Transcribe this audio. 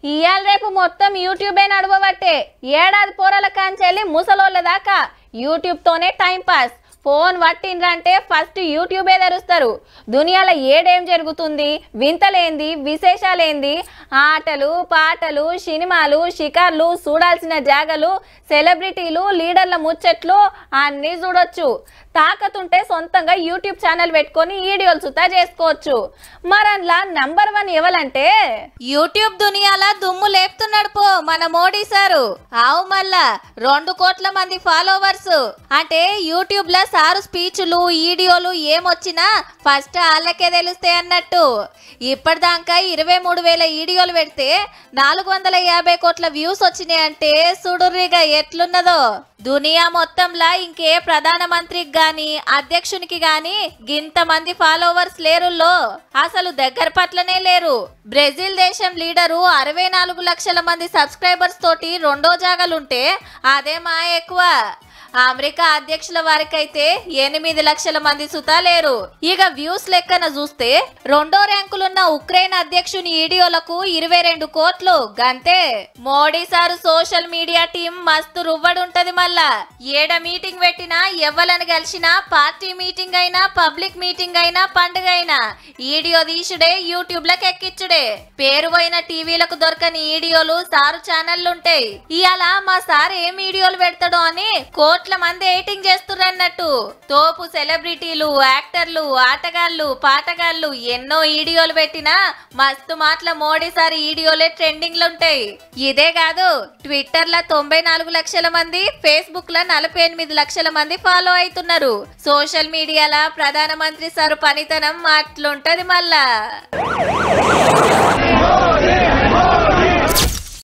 ఇవాళ రేపు మొత్తం యూట్యూబే నడవబట్టే ఏడాది పోరల కాంచెల్లి ముసలోళ్ళ దాకా యూట్యూబ్ తోనే టైం పాస్ ఫోన్ పట్టిండ్రంటే ఫస్ట్ యూట్యూబే తెరుస్తారు దునియాలో ఏడేం జరుగుతుంది వింతలేంది విశేషాలేంది ఆటలు పాటలు సినిమాలు షికార్లు చూడాల్సిన జాగలు సెలబ్రిటీలు లీడర్ల ముచ్చట్లు అన్నీ చూడొచ్చు తాకతుంటే సొంతంగా యూట్యూబ్ ఛానల్ పెట్టుకొని వీడియోలు సుతా చేసుకోవచ్చు మరన్లా నంబర్ వన్ ఎవలంటే యూట్యూబ్ దునియాల దుమ్ము లేపుతున్నాడు పో మన మోడీ సారు ఆవు మళ్ళా రెండు కోట్ల మంది ఫాలోవర్స్ అంటే యూట్యూబ్ లో సారు స్పీచ్లు వీడియోలు ఏమొచ్చినా ఫస్ట్ వాళ్ళకే తెలుస్తాయి అన్నట్టు ఇప్పటిదాకా ఇరవై మూడు వేల వీడియోలు పెడితే నాలుగు వందల యాభై కోట్ల వ్యూస్ వచ్చినాయి అంటే సుడుర్రిగా ఎట్లున్నదో దునియా మొత్తంలా ఇంకే ప్రధానమంత్రికి గాని అధ్యక్షునికి గాని గింత మంది ఫాలోవర్స్ లేరుల్లో అసలు దగ్గర పట్లనే లేరు బ్రెజిల్ దేశం లీడరు అరవై నాలుగు లక్షల మంది సబ్స్క్రైబర్స్ తోటి రెండో జాగాలుంటే అదే మా ఎక్కువ అమెరికా అధ్యక్షుల వారికైతే ఎనిమిది లక్షల మంది సుతా లేరు ఇక వ్యూస్ లెక్కన చూస్తే రెండో ర్యాంకులున్న ఉక్రెయిన్ అధ్యక్షుని వీడియోలకు ఇరవై రెండు కోట్లు గంతే Modi sir social media team మస్తు రువ్వడుంటది మళ్ళా ఏడ మీటింగ్ పెట్టినా ఎవ్వలను కలిసినా పార్టీ మీటింగ్ అయినా పబ్లిక్ మీటింగ్ అయినా పండుగ అయినా వీడియో తీసుడే యూట్యూబ్ లకు ఎక్కిచ్చుడే పేరు పోయిన టీవీలకు దొరకని వీడియోలు సారు ఛానళ్లుంటాయి ఇవాళ మా సార్ ఏం వీడియోలు పెడతాడో అని కోట్ల మంది ఎయిటింగ్ చేస్తున్నట్టు తోపు సెలబ్రిటీలు యాక్టర్లు ఆటగాళ్ళు పాటగాళ్ళు ఎన్నో వీడియోలు పెట్టినా మస్తు మాటల మోడీ సార్ వీడియోలే ట్రెండింగ్ లో ఉంటాయి ఇదే కాదు ట్విట్టర్ లో తొంభై నాలుగు లక్షల మంది ఫేస్బుక్ లో నలభై ఎనిమిది లక్షల మంది ఫాలో అవుతున్నారు సోషల్ మీడియాల ప్రధానమంత్రి సార్ పనితనం అట్లుంటది మళ్ళా